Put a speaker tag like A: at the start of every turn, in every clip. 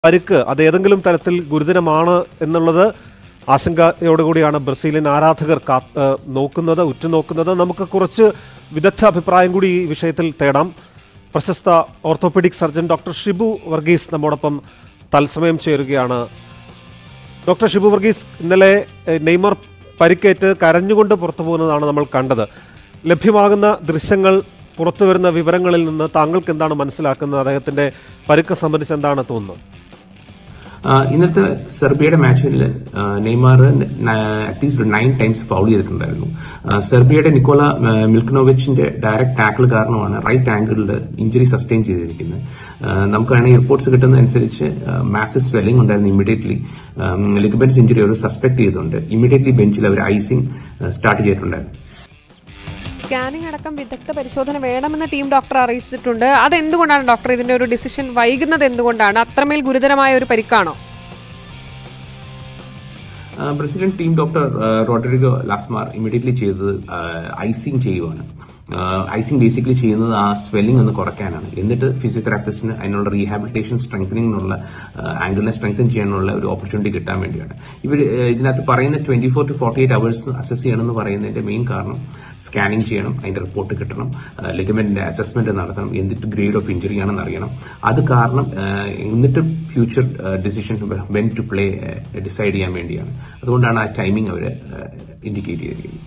A: പരിക്ക് അത് ഏതെങ്കിലും തരത്തിൽ ഗുരുതരമാണ് എന്നുള്ളത് ആശങ്കയോടുകൂടിയാണ് ബ്രസീലിയൻ ആരാധകർ കാ- ഏഹ് നോക്കുന്നത് ഉറ്റുനോക്കുന്നത് നമുക്ക് കുറച്ച് വിദഗ്ധ അഭിപ്രായം കൂടി ഈ വിഷയത്തിൽ തേടാം പ്രശസ്ത orthopaedic surgeon doctor Shibu Varghese നമ്മോടൊപ്പം തത്സമയം ചേരുകയാണ് ഡോക്ടർ ഷിബു വർഗീസ് ഇന്നലെ ഏഹ്, നെയ്മർ പരിക്കേറ്റ് കരഞ്ഞുകൊണ്ട് പുറത്തു പോകുന്നതാണ് നമ്മൾ കണ്ടത് ലഭ്യമാകുന്ന ദൃശ്യങ്ങൾ പുറത്തു വരുന്ന വിവരങ്ങളിൽ നിന്ന് താങ്കൾക്ക് എന്താണ് മനസ്സിലാക്കുന്നത് അദ്ദേഹത്തിന്റെ പരുക്ക് സംബന്ധിച്ച് എന്താണ് തോന്നുന്നത്
B: ആ, ഇന്നത്തെ സെർബിയയുടെ മാച്ചിൽ നെയ്മാർ അറ്റ്ലീസ്റ്റ് ഒരു നയൻ ടൈംസ് ഫൗൾ ചെയ്തിട്ടുണ്ടായിരുന്നു ആ, സെർബിയയുടെ നിക്കോള ആ, മിൽക്കനോവിച്ചിന്റെ ഡയറക്ട് ടാക്കിൾ കാരണമാണ് റൈറ്റ് ആംഗിളിൽ ഇഞ്ചുറി സസ്റ്റെയിൻ ചെയ്തിരിക്കുന്നത് ആ, നമുക്കാണെങ്കിൽ റിപ്പോർട്ട്സ് കിട്ടുന്ന അനുസരിച്ച് മാസസ് സ്വെല്ലിംഗ് ഉണ്ടായിരുന്നു ഇമ്മീഡിയറ്റ്ലി ലിഗമെന്റ്സ് ഇഞ്ചുറി അവർ സസ്പെക്ട് ചെയ്തിട്ടുണ്ട് ഇമ്മീഡിയറ്റ്ലി ബെഞ്ചിൽ അവർ ഐസിംഗ് സ്റ്റാർട്ട് ചെയ്തിട്ടുണ്ടായിരുന്നു
C: സ്കാനിംഗ് അടക്കം വിദഗ്ധ പരിശോധന വേണമെന്ന് ടീം ഡോക്ടർ അറിയിച്ചിട്ടുണ്ട് അതെന്തുകൊണ്ടാണ് ഡോക്ടർ ഇതിന്റെ ഒരു ഡിസിഷൻ വൈകുന്നത് എന്തുകൊണ്ടാണ് അത്രമേൽ ഗുരുതരമായ ഒരു പരിക്കാണോ
B: ആ, ബ്രസീലിയൻ ടീം ഡോക്ടർ ആ, റോഡ്രിഗോ ലാസ്മാർ ഇമ്മീഡിയറ്റ്ലി ചെയ്തത് ഐസിങ് ചെയ്യുവാണ് ഐസിങ് ബേസിക്കലി ചെയ്യുന്നത് ആ സ്വെല്ലിംഗ് ഒന്ന് കുറയ്ക്കാനാണ് എന്നിട്ട് ഫിസിയോതെറാപ്പിസ്റ്റിന് അതിനുള്ള റീഹാബിലിറ്റേഷൻ സ്ട്രെങ്തനിങ്ങിനുള്ള ആംഗിളിനെ സ്ട്രെങ്തൻ ചെയ്യാനുള്ള ഒരു ഓപ്പർച്യൂണിറ്റി കിട്ടാൻ വേണ്ടിയാണ് ഇവർ ഇതിനകത്ത് പറയുന്ന twenty four to forty eight hours assess ചെയ്യണമെന്ന് പറയുന്നതിന്റെ മെയിൻ കാരണം സ്കാനിങ് ചെയ്യണം അതിന്റെ റിപ്പോർട്ട് കിട്ടണം ലിഗമെന്റിന്റെ അസസ്മെന്റ് നടത്തണം എന്തിട്ട് ഗ്രേഡ് ഓഫ് ഇഞ്ചുറി ആണെന്ന് അറിയണം അത് കാരണം ആ, എന്നിട്ട് future decision when to play decide ചെയ്യാൻ വേണ്ടിയാണ് അതുകൊണ്ടാണ് ആ ടൈമിംഗ് അവർ ഇൻഡിക്കേറ്റ് ചെയ്തിരിക്കുന്നത്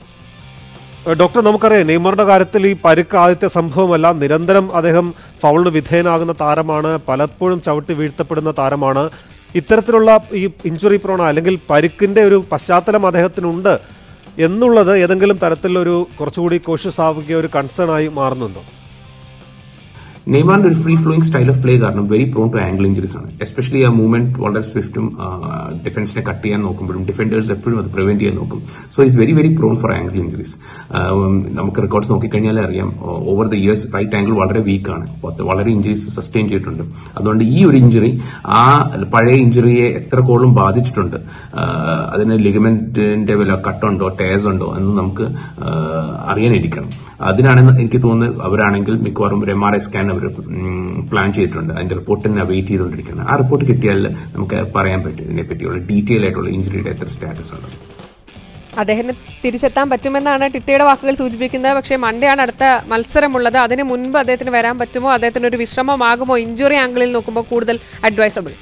A: ഏഹ് ഡോക്ടർ നമുക്കറിയാം നെയ്മറുടെ കാര്യത്തിൽ ഈ പരുക്ക് ആദ്യത്തെ സംഭവമല്ല നിരന്തരം അദ്ദേഹം ഫൗളിന് വിധേയനാകുന്ന താരമാണ് പലപ്പോഴും ചവിട്ടി വീഴ്ത്തപ്പെടുന്ന താരമാണ് ഇത്തരത്തിലുള്ള ഈ ഇഞ്ചുറി പ്രോണ അല്ലെങ്കിൽ പരുക്കിന്റെ ഒരു പശ്ചാത്തലം അദ്ദേഹത്തിനുണ്ട് എന്നുള്ളത് ഏതെങ്കിലും തരത്തിലൊരു കുറച്ചുകൂടി കോഷ്യസ് ആവുകയോ ഒരു കൺസേൺ ആയി മാറുന്നുണ്ടോ
B: നെയ്മാറിന്റെ ഒരു free flowing style of play കാരണം very prone to ankle injuries ആണ് എസ്പെഷ്യലി ആ മൂവ്മെന്റ് വളരെ സ്വിഫ്റ്റും ഡിഫൻസിനെ കട്ട് ചെയ്യാൻ നോക്കുമ്പോഴും ഡിഫൻഡേഴ്സ് എപ്പോഴും അത് പ്രിവെന്റ് ചെയ്യാൻ നോക്കും so is very very prone for ankle injuries നമുക്ക് റെക്കോർഡ്സ് നോക്കിക്കഴിഞ്ഞാൽ അറിയാം over the years right ankle വളരെ വീക്കാണ് വളരെ ഇഞ്ചുറീസ് സസ്റ്റെയിൻ ചെയ്തിട്ടുണ്ട് അതുകൊണ്ട് ഈ ഒരു ഇഞ്ചുറി ആ പഴയ ഇഞ്ചുറിയെ എത്ര കോളും ബാധിച്ചിട്ടുണ്ട് ആ, അതിന് ലിഗമെന്റിന്റെ വല്ല കട്ടുണ്ടോ ടേസ് ഉണ്ടോ എന്ന് നമുക്ക് ആ, അറിയാനിരിക്കണം അതിനാണ് എനിക്ക് തോന്നുന്നത് അവരാണെങ്കിൽ മിക്കവാറും ഒരു എം ആർ ഐ സ്കാൻ അവർ പ്ലാൻ ചെയ്തിട്ടുണ്ട് അതിന്റെ റിപ്പോർട്ട് തന്നെ വെയിറ്റ് ചെയ്തുകൊണ്ടിരിക്കുകയാണ് ആ റിപ്പോർട്ട് കിട്ടിയാൽ നമുക്ക് പറയാൻ പറ്റും ഇതിനെ പറ്റിയുള്ള ഡീറ്റെയിൽ ആയിട്ടുള്ള ഇഞ്ചുറിയുടെ എത്ര സ്റ്റാറ്റസ് ഉണ്ട്
C: അദ്ദേഹത്തിന് തിരിച്ചെത്താൻ പറ്റുമെന്നാണ് ടിറ്റയുടെ വാക്കുകൾ സൂചിപ്പിക്കുന്നത് പക്ഷേ മൺഡേയാണ് അടുത്ത മത്സരമുള്ളത് അതിന് മുൻപ് അദ്ദേഹത്തിന് വരാൻ പറ്റുമോ അദ്ദേഹത്തിന് ഒരു വിശ്രമമാകുമോ ഇഞ്ചുറി ആംഗിളിൽ നോക്കുമ്പോൾ കൂടുതൽ അഡ്വൈസബിൾ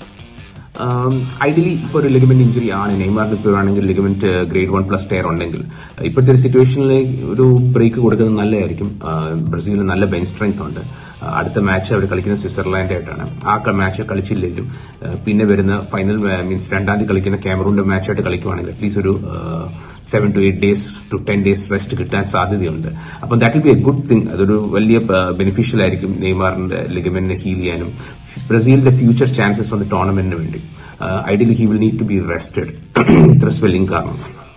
B: ഐഡിയലി ഇപ്പോൾ ഒരു ലിഗമെന്റ് ഇഞ്ചുറി ആണ് നെയ്മാറിന് ഇപ്പോൾ ആണെങ്കിൽ ligament grade one plus tear ഉണ്ടെങ്കിൽ ഇപ്പോഴത്തെ ഒരു സിറ്റുവേഷനിൽ ഒരു ബ്രേക്ക് കൊടുക്കുന്നത് നല്ലതായിരിക്കും ബ്രസീലിന് നല്ല ബെഞ്ച് സ്ട്രെങ്ത് ഉണ്ട് ആ, അടുത്ത മാച്ച് അവർ കളിക്കുന്ന സ്വിറ്റ്സർലാൻഡ് ആയിട്ടാണ് ആ മാച്ച് കളിച്ചില്ലെങ്കിലും ആ, പിന്നെ വരുന്ന ഫൈനൽ മീൻസ് രണ്ടാം തീയതി കളിക്കുന്ന ക്യാമറൂണിന്റെ മാച്ചായിട്ട് കളിക്കുവാണെങ്കിൽ അറ്റ്ലീസ്റ്റ് ഒരു seven to eight days to ten days rest കിട്ടാൻ സാധ്യതയുണ്ട് അപ്പം that will be a good thing അതൊരു വലിയ ബെനിഫിഷ്യൽ ആയിരിക്കും നെയ്മാറിന്റെ ലിഗമെന്റിനെ ഹീൽ ചെയ്യാനും ബ്രസീലിന്റെ ഫ്യൂച്ചർ ചാൻസസ് ഓൺ ദ ടൂർണമെന്റിന് വേണ്ടി ideally he will need to be rested ഇത്ര സ്വെല്ലിംഗ് കാരണം